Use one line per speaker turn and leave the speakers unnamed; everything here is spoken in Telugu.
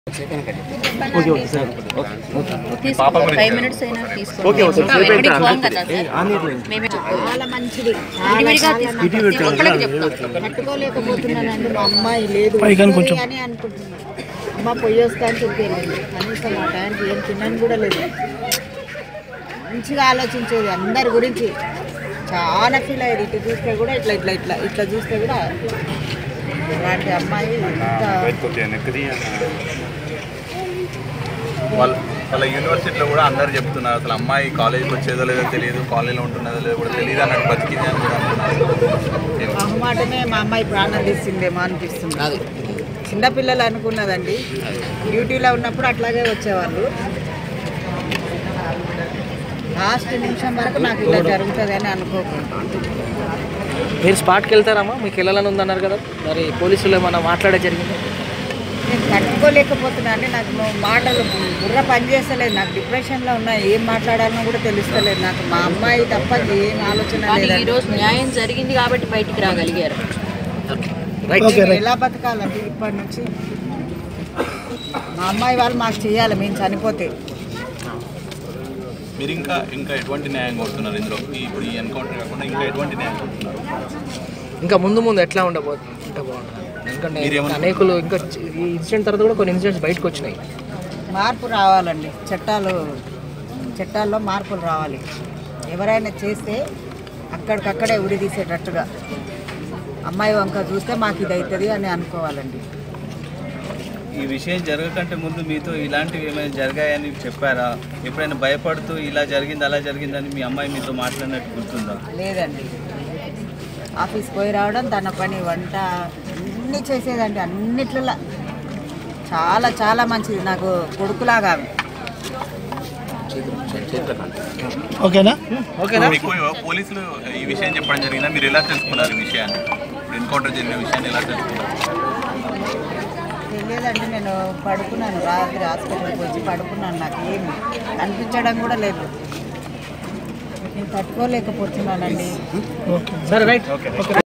ఓకే ఓకే సార్
తీసుకో ఫైవ్ మినిట్స్ అయినా తీసుకో
ఓకే ఓకే
ఇంకా వెంటనే పోం కదా సార్.
ఆన్లైన్
మేమే చెప్తాం
చాలా మంచిది
విడివిడిగా తీసుకుంటాం.
ఇటు పెట్టాను.
ఒక్కళ్ళకి చెప్తాం
తట్టుకోలేకపోతున్నానండి మా అమ్మాయి లేదు
పైకని కొంచెం.
అని అనుకుంటున్నాను అమ్మ పొయ్యి వస్తా అని చెప్పేది కనీసం ఆ టైంకి ఏం తినని కూడా లేదు మంచిగా ఆలోచించేది అందరి గురించి చాలా ఫీల్ అయ్యేది ఇటు చూస్తే కూడా ఇట్లా ఇట్లా ఇట్లా ఇట్లా చూస్తే కూడా అలాంటి అమ్మాయి ఇంత
వాళ్ళ వాళ్ళ యూనివర్సిటీలో కూడా అందరు చెప్తున్నారు అసలు అమ్మాయి కాలేజీకి వచ్చేదో లేదో తెలియదు కాలేజీలో ఉంటున్నదో లేదో కూడా తెలియదు అన్నట్టు బతికింది అని కూడా అంటున్నారు
బహుమాటమే మా అమ్మాయి ప్రాణం తీసిందేమో అనిపిస్తుంది చిన్నపిల్లలు అనుకున్నదండి డ్యూటీలో ఉన్నప్పుడు అట్లాగే వచ్చేవాళ్ళు లాస్ట్ నిమిషం వరకు నాకు ఇలా జరుగుతుంది అని అనుకోకుండా
మీరు స్పాట్కి వెళ్తారమ్మా మీకు వెళ్ళాలని ఉందన్నారు కదా మరి పోలీసులు ఏమన్నా మాట్లాడే జరిగింది
నేను తట్టుకోలేకపోతున్నా అండి నాకు నువ్వు మాటలు బుర్ర పని చేస్తలేదు నాకు డిప్రెషన్లో ఉన్నా ఏం మాట్లాడాలనో కూడా తెలుస్తలేదు నాకు మా అమ్మాయి తప్ప ఏం ఆలోచన
కానీ ఈ
లేదండి
రోజు న్యాయం జరిగింది కాబట్టి బయటికి రాగలిగారు
రైట్
నేను ఎలా బతకాలండి ఇప్పటి నుంచి మా అమ్మాయి వాళ్ళు మాకు చేయాలి మేము చనిపోతే
మీరు ఇంకా ఇంకా ఎటువంటి న్యాయం కోరుతున్నారు ఇందులో ఈ ఇప్పుడు ఈ ఎన్కౌంటర్ కాకుండా ఇంకా ఎటువంటి న్యాయం కోరుతున్నారు
ఇంకా ముందు ముందు ఎట్లా ఉండబోతుంది ఇంకా బాగుంటుంది ఎందుకంటే
మీరేమనుకుంటున్నారు?
అనేకులు ఇంకా చి- ఈ ఇన్సిడెంట్ తర్వాత కూడా కొన్ని ఇన్సిడెంట్స్ బయటకు వచ్చినాయి
మార్పు రావాలండి చట్టాలు చట్టాల్లో మార్పులు రావాలి ఎవరైనా చేస్తే అక్కడికక్కడే ఉడి తీసేటట్టుగా అమ్మాయి వంక చూస్తే మాకు ఇది అవుతుంది అని అనుకోవాలండి
ఈ విషయం జరగకంటే ముందు మీతో ఇలాంటివి ఏమైనా జరిగాయని చెప్పారా ఎప్పుడైనా భయపడుతూ ఇలా జరిగింది అలా జరిగిందని మీ అమ్మాయి మీతో మాట్లాడినట్టు గుర్తుందా
లేదండి ఆఫీస్ పోయి రావడం తన పని వంట అన్నీ చేసేదండి అన్నిట్లలో చాలా చాలా మంచిది నాకు కొడుకులాగా ఆమె.
ఓకేనా
ఓకేనా
మీకు పోలీసులు ఈ విషయం చెప్పడం జరిగిందా మీరు ఎలా తెలుసుకున్నారు ఈ విషయాన్ని ఎన్కౌంటర్ జరిగిన విషయాన్ని ఎలా తెలుసుకున్నారు
తెలియదండి నేను పడుకున్నాను రాత్రి హాస్పిటల్కి వచ్చి పడుకున్నాను నాకు ఏమి అనిపించడం కూడా లేదు నేను తట్టుకోలేకపోతున్నానండి
సరే రైట్